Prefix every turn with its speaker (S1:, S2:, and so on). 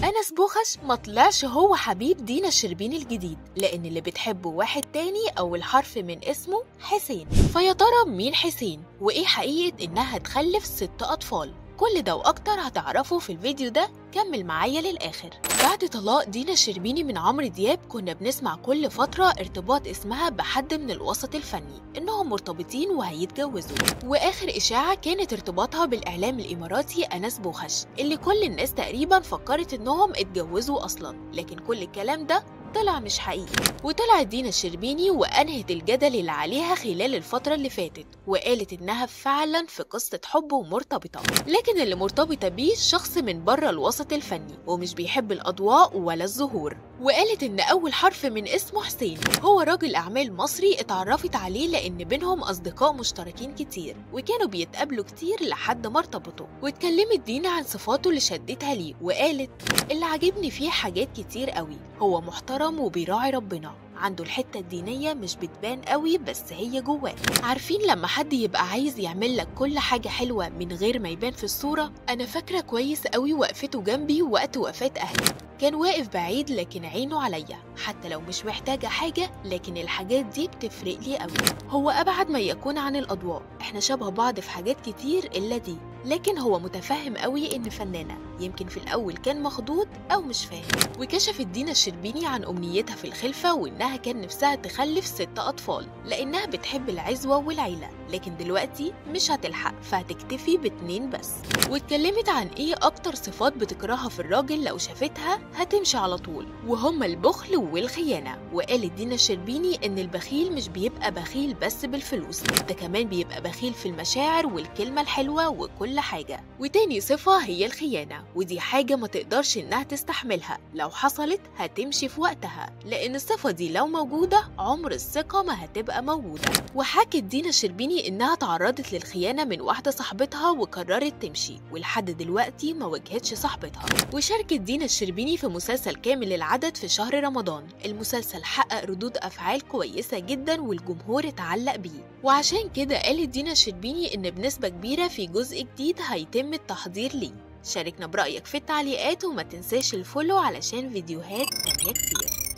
S1: أنس بوخش ما طلعش هو حبيب دينا الشربيني الجديد لأن اللي بتحبه واحد تاني أول حرف من اسمه حسين فيا ترى مين حسين وإيه حقيقة إنها تخلف ست أطفال كل ده وأكتر هتعرفه في الفيديو ده كمل معايا للآخر بعد طلاق دينا الشربيني من عمرو دياب كنا بنسمع كل فترة ارتباط اسمها بحد من الوسط الفني إنهم مرتبطين وهيتجوزوا وآخر إشاعة كانت ارتباطها بالإعلام الإماراتي أنس بوخش اللي كل الناس تقريبا فكرت إنهم اتجوزوا أصلا لكن كل الكلام ده طلع مش حقيقي وطلعت دينا الشربيني وأنهت الجدل اللي عليها خلال الفترة اللي فاتت وقالت إنها فعلا في قصة حب ومرتبطة لكن اللي مرتبطة بيه شخص من بره الوسط الفني ومش بيحب الأضواء ولا الظهور وقالت إن أول حرف من اسمه حسين هو راجل أعمال مصري اتعرفت عليه لأن بينهم أصدقاء مشتركين كتير وكانوا بيتقابلوا كتير لحد ما ارتبطوا واتكلمت دينا عن صفاته اللي شدتها ليه وقالت اللي عاجبني فيه حاجات كتير قوي هو محترم وبيراعي ربنا عنده الحتة الدينية مش بتبان قوي بس هي جواه عارفين لما حد يبقى عايز يعمل لك كل حاجة حلوة من غير ما يبان في الصورة أنا فاكرة كويس قوي وقفته جنبي وقت وفاة أهلي كان واقف بعيد لكن عينه عليا حتى لو مش محتاجة حاجة لكن الحاجات دي بتفرق لي قوي هو أبعد ما يكون عن الأضواء احنا شبه بعض في حاجات كتير إلا دي لكن هو متفهم قوي إن فنانة يمكن في الأول كان مخضوض أو مش فاهم وكشفت دينا الشربيني عن أمنيتها في الخلفة وإنها كان نفسها تخلف ست أطفال لأنها بتحب العزوة والعيلة لكن دلوقتي مش هتلحق فهتكتفي باتنين بس واتكلمت عن إيه أكتر صفات بتكرهها في الراجل لو شافتها هتمشي على طول وهما البخل والخيانة وقالت دينا الشربيني إن البخيل مش بيبقى بخيل بس بالفلوس ده كمان بيبقى بخيل في المشاعر والكلمة الحلوة وكل حاجة وتاني صفة هي الخيانة ودي حاجة ما تقدرش إنها تستحملها لو حصلت هتمشي في وقتها لأن الصفة دي لو موجودة عمر الثقة ما هتبقى موجودة وحكت دينا الشربيني إنها تعرضت للخيانة من واحدة صاحبتها وقررت تمشي ولحد دلوقتي ما واجهتش صاحبتها وشاركت دينا الشربيني في مسلسل كامل العدد في شهر رمضان المسلسل حقق ردود أفعال كويسة جدا والجمهور اتعلق بيه وعشان كده قالت دينا الشربيني إن بنسبة كبيرة في جزء جديد هيتم التحضير ليه شاركنا برأيك في التعليقات وما تنساش الفولو علشان فيديوهات تانية كتير